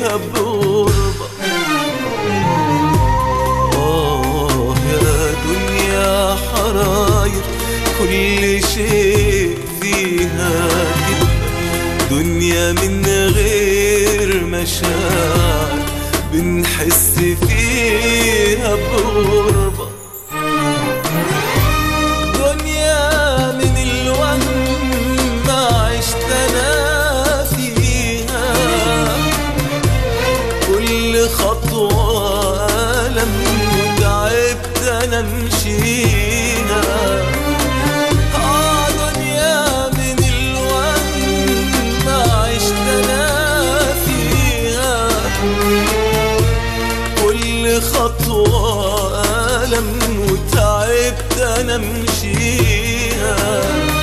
فيها بغربة آه يا دنيا حراير كل شيء فيها كده دنيا من غير مشاعر بنحس فيها بغربة دنيا من الوهم ما عشت انا فيها كل خطوة ألم وتعبت أنا أمشيها آه دنيا من الوهم ما عشت أنا فيها كل خطوة ألم وتعبت أنا أمشيها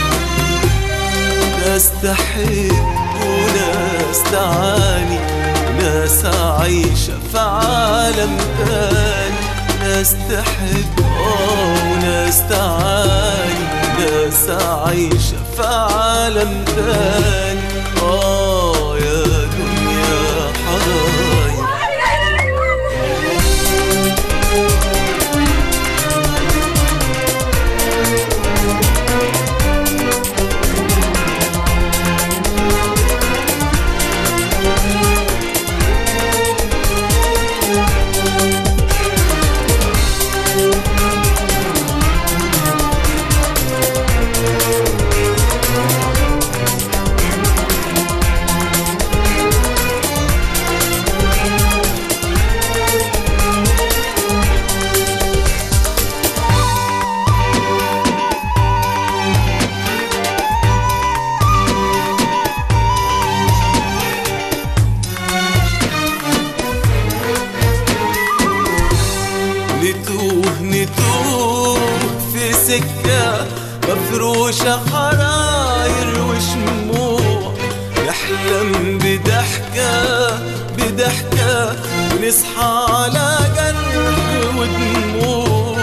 ناس تحب وناس تعاني ناس عايشة في عالم تاني ناس تحب اه وناس تعاني ناس عايشة في عالم تاني اه يا دنيا حراير نتوه نتوه في سكة مفروشة حراير وشموع نحلم بضحكة بضحكة ونصحى على جرح ودموع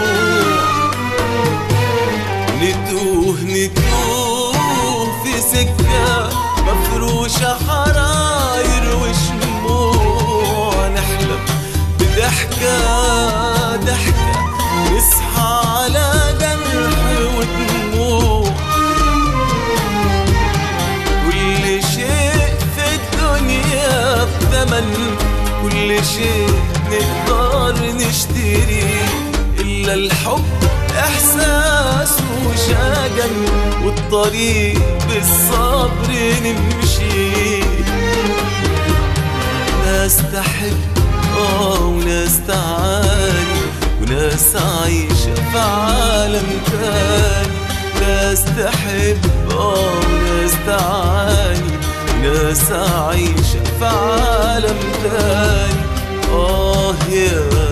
نتوه نتوه في سكة مفروشة حراير وشموع نحلم بضحكة ضحكة نصحى على جرح ودموع كل شيء في الدنيا بثمن كل شيء نقدر نشتريه إلا الحب إحساس وشجن والطريق بالصبر نمشي ناس تحب اه وناس تعاني وناس عايشة في عالم تاني ناس تحب اه وناس تعاني وناس عايشة في عالم تاني اه يا